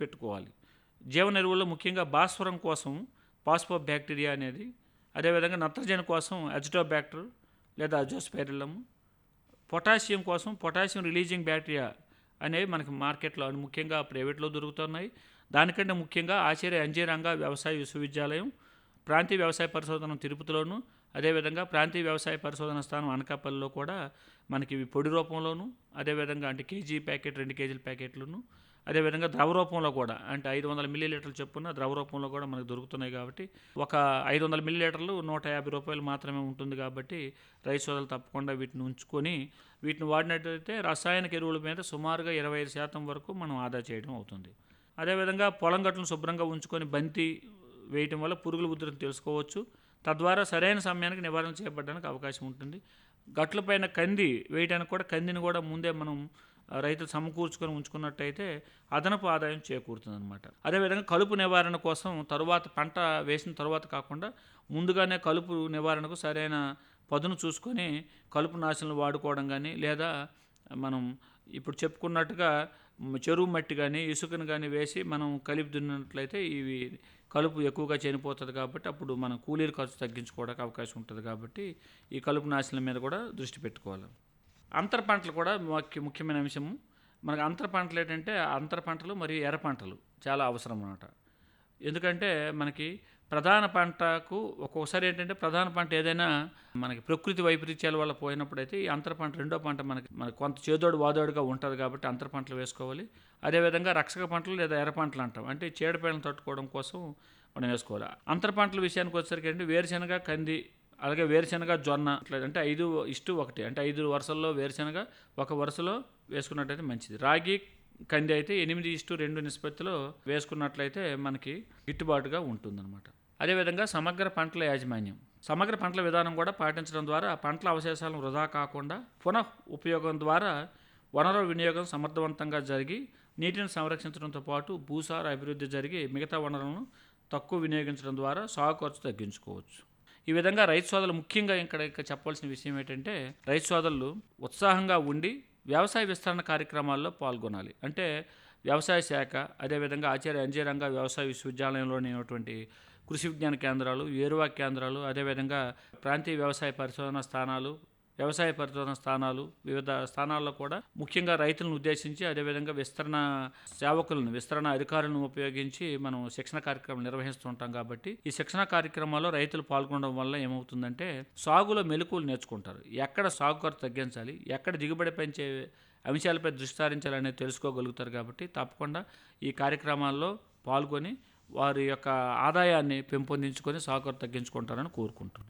పెట్టుకోవాలి జీవన ఎరువుల్లో ముఖ్యంగా భాస్వరం కోసం పాస్పో బ్యాక్టీరియా అనేది అదేవిధంగా నత్రజని కోసం అజిటోబ్యాక్టర్ లేదా అజోస్పైరిలము పొటాషియం కోసం పొటాషియం రిలీజింగ్ బ్యాక్టీరియా అనేవి మనకి మార్కెట్లో అను- ముఖ్యంగా ప్రైవేట్లో దొరుకుతున్నాయి దానికంటే ముఖ్యంగా ఆచార్య అంజీరంగ వ్యవసాయ విశ్వవిద్యాలయం ప్రాంతీయ వ్యవసాయ పరిశోధన తిరుపతిలోను అదేవిధంగా ప్రాంతీయ వ్యవసాయ పరిశోధన స్థానం అనకాపల్లిలో కూడా మనకి ఇవి పొడి రూపంలోను అదేవిధంగా అంటే కేజీ ప్యాకెట్ రెండు కేజీల ప్యాకెట్లను అదేవిధంగా ద్రవ రూపంలో కూడా అంటే ఐదు వందల మిల్లీ లీటర్లు చొప్పున ద్రవ రూపంలో కూడా మనకు దొరుకుతున్నాయి కాబట్టి ఒక ఐదు వందల మిల్లీ లీటర్లు నూట యాభై రూపాయలు మాత్రమే ఉంటుంది కాబట్టి రైతు సోదరులు తప్పకుండా వీటిని ఉంచుకొని వీటిని వాడినట్లయితే రసాయనిక ఎరువుల మీద సుమారుగా ఇరవై ఐదు శాతం వరకు మనం ఆదా చేయడం అవుతుంది అదేవిధంగా పొలం గట్లను శుభ్రంగా ఉంచుకొని బంతి వేయటం వల్ల పురుగుల ఉధృతిని తెలుసుకోవచ్చు తద్వారా సరైన సమయానికి నివారణ చేపట్టడానికి అవకాశం ఉంటుంది గట్లపైన కంది వేయడానికి కూడా కందిని కూడా ముందే మనం ఆ, రైతులు సమకూర్చుకొని ఉంచుకున్నట్టయితే అదనపు ఆదాయం చేకూరుతుంది అనమాట అదేవిధంగా కలుపు నివారణ కోసం తరువాత పంట వేసిన తర్వాత కాకుండా ముందుగానే కలుపు నివారణకు సరైన పదును చూసుకొని కలుపు నాశనలు వాడుకోవడం కానీ లేదా మనం ఇప్పుడు చెప్పుకున్నట్టుగా మ్, చెరువు మట్టి కానీ ఇసుకను కానీ వేసి మనం కలిపి దున్నినట్లయితే ఇవి కలుపు ఎక్కువగా చనిపోతుంది కాబట్టి అప్పుడు మనం కూలీల ఖర్చు తగ్గించుకోవడానికి అవకాశం ఉంటుంది కాబట్టి ఈ కలుపు నాశనం మీద కూడా దృష్టి పెట్టుకోవాలి అంతర పంటలు కూడా ముఖ్య ముఖ్యమైన అంశము మనకు అంతర పంటలు ఏంటంటే అంతర పంటలు మరియు ఎర్ర పంటలు చాలా అవసరం అన్నమాట ఎందుకంటే మనకి ప్రధాన పంటకు ఒక్కొక్కసారి ఏంటంటే ప్రధాన పంట ఏదైనా మనకి ప్రకృతి వైపరీత్యాల వల్ల పోయినప్పుడైతే ఈ అంతర పంట రెండో పంట మనకి మనకి కొంత చేదోడు వాదోడుగా ఉంటుంది కాబట్టి అంతర పంటలు వేసుకోవాలి అదేవిధంగా రక్షక పంటలు లేదా ఎర్ర పంటలు అంటాం అంటే చీడపీడలను తట్టుకోవడం కోసం మనం వేసుకోవాలి అంతర పంటల విషయానికి వచ్చేసరికి అంటే వేరుశనగ కంది అలాగే వేరుశనగ జొన్న అట్లా అంటే ఐదు ఇష్టు ఒకటి అంటే ఐదు వరుసల్లో వేరుశనగ ఒక వరుసలో వేసుకున్నట్టయితే మంచిది రాగి కంది అయితే ఎనిమిది ఇష్టు రెండు నిష్పత్తిలో వేసుకున్నట్లయితే మనకి గిట్టుబాటుగా ఉంటుందన్నమాట అదేవిధంగా సమగ్ర పంటల యాజమాన్యం సమగ్ర పంటల విధానం కూడా పాటించడం ద్వారా ఆ పంటల అవశేషాలను వృధా కాకుండా పునః ఉపయోగం ద్వారా వనరుల వినియోగం సమర్థవంతంగా జరిగి నీటిని సంరక్షించడంతో పాటు భూసార అభివృద్ధి జరిగి మిగతా వనరులను తక్కువ వినియోగించడం ద్వారా సాగు ఖర్చు తగ్గించుకోవచ్చు ఈ విధంగా రైతు సోదరులు ముఖ్యంగా ఇక్కడ ఇక్కడ చెప్పాల్సిన విషయం ఏంటంటే రైతు సోదరులు ఉత్సాహంగా ఉండి వ్యవసాయ విస్తరణ కార్యక్రమాల్లో పాల్గొనాలి అంటే వ్యవసాయ శాఖ అదేవిధంగా ఆచార్య అంజీరంగ వ్యవసాయ విశ్వవిద్యాలయంలోని ఉన్నటువంటి కృషి విజ్ఞాన కేంద్రాలు ఏరువా కేంద్రాలు అదేవిధంగా ప్రాంతీయ వ్యవసాయ పరిశోధన స్థానాలు వ్యవసాయ పరిశోధన స్థానాలు వివిధ స్థానాల్లో కూడా ముఖ్యంగా రైతులను ఉద్దేశించి అదేవిధంగా విస్తరణ సేవకులను విస్తరణ అధికారులను ఉపయోగించి మనం శిక్షణ కార్యక్రమం నిర్వహిస్తుంటాం కాబట్టి ఈ శిక్షణ కార్యక్రమాల్లో రైతులు పాల్గొనడం వల్ల ఏమవుతుందంటే సాగులో మెలకువలు నేర్చుకుంటారు ఎక్కడ సాగు ఖర్చు తగ్గించాలి ఎక్కడ దిగుబడి పెంచే అంశాలపై దృష్టి సారించాలనేది తెలుసుకోగలుగుతారు కాబట్టి తప్పకుండా ఈ కార్యక్రమాల్లో పాల్గొని వారి యొక్క ఆదాయాన్ని పెంపొందించుకొని సాగు ఖర్చు తగ్గించుకుంటారని కోరుకుంటున్నాను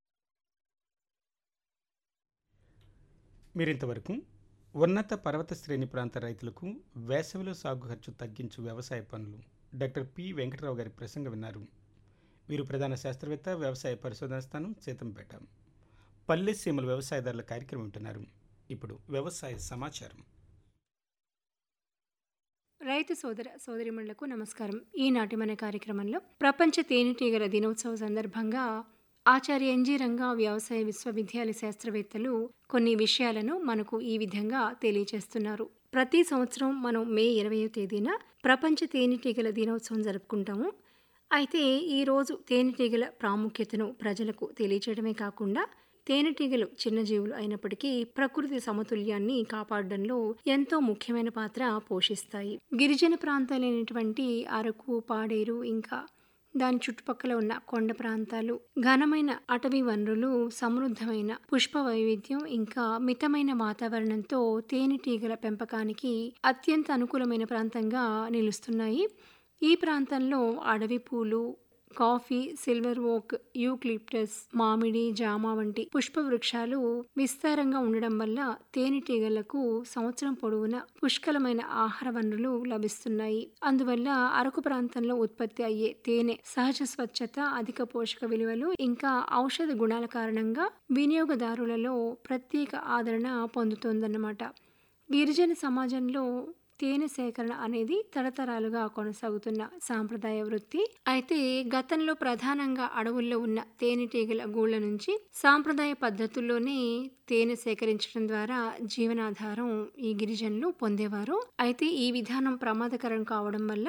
మీరింతవరకు ఉన్నత పర్వత శ్రేణి ప్రాంత రైతులకు వేసవిలో సాగు ఖర్చు తగ్గించు వ్యవసాయ పనులు డాక్టర్ పి వెంకటరావు గారి ప్రసంగం విన్నారు వీరు ప్రధాన శాస్త్రవేత్త వ్యవసాయ పరిశోధన స్థానం సీతంపేట పల్లె సీమల వ్యవసాయదారుల కార్యక్రమం వింటున్నారు ఇప్పుడు వ్యవసాయ సమాచారం రైతు సోదర సోదరిమణులకు నమస్కారం ఈనాటి మన కార్యక్రమంలో ప్రపంచ తేనెటీగల దినోత్సవం సందర్భంగా ఆచార్య ఎన్జీ రంగా వ్యవసాయ విశ్వవిద్యాలయ శాస్త్రవేత్తలు కొన్ని విషయాలను మనకు ఈ విధంగా తెలియజేస్తున్నారు ప్రతి సంవత్సరం మనం మే ఇరవయో తేదీన ప్రపంచ తేనెటీగల దినోత్సవం జరుపుకుంటాము అయితే ఈరోజు తేనెటీగల ప్రాముఖ్యతను ప్రజలకు తెలియజేయడమే కాకుండా తేనెటీగలు చిన్న జీవులు అయినప్పటికీ ప్రకృతి సమతుల్యాన్ని కాపాడడంలో ఎంతో ముఖ్యమైన పాత్ర పోషిస్తాయి గిరిజన ప్రాంతాలైనటువంటి అరకు పాడేరు ఇంకా దాని చుట్టుపక్కల ఉన్న కొండ ప్రాంతాలు ఘనమైన అటవీ వనరులు సమృద్ధమైన పుష్ప వైవిధ్యం ఇంకా మితమైన వాతావరణంతో తేనెటీగల పెంపకానికి అత్యంత అనుకూలమైన ప్రాంతంగా నిలుస్తున్నాయి ఈ ప్రాంతంలో అడవి పూలు కాఫీ సిల్వర్ ఓక్ యూక్లిప్టస్ మామిడి జామ వంటి పుష్ప వృక్షాలు విస్తారంగా ఉండడం వల్ల తేనెటీగలకు సంవత్సరం పొడవునా పుష్కలమైన ఆహార వనరులు లభిస్తున్నాయి అందువల్ల అరకు ప్రాంతంలో ఉత్పత్తి అయ్యే తేనె సహజ స్వచ్ఛత అధిక పోషక విలువలు ఇంకా ఔషధ గుణాల కారణంగా వినియోగదారులలో ప్రత్యేక ఆదరణ పొందుతోందన్నమాట గిరిజన సమాజంలో తేనె సేకరణ అనేది తరతరాలుగా కొనసాగుతున్న సాంప్రదాయ వృత్తి అయితే గతంలో ప్రధానంగా అడవుల్లో ఉన్న తేనెటీగల గూళ్ళ నుంచి సాంప్రదాయ పద్ధతుల్లోనే తేనె సేకరించడం ద్వారా జీవనాధారం ఈ గిరిజనులు పొందేవారు అయితే ఈ విధానం ప్రమాదకరం కావడం వల్ల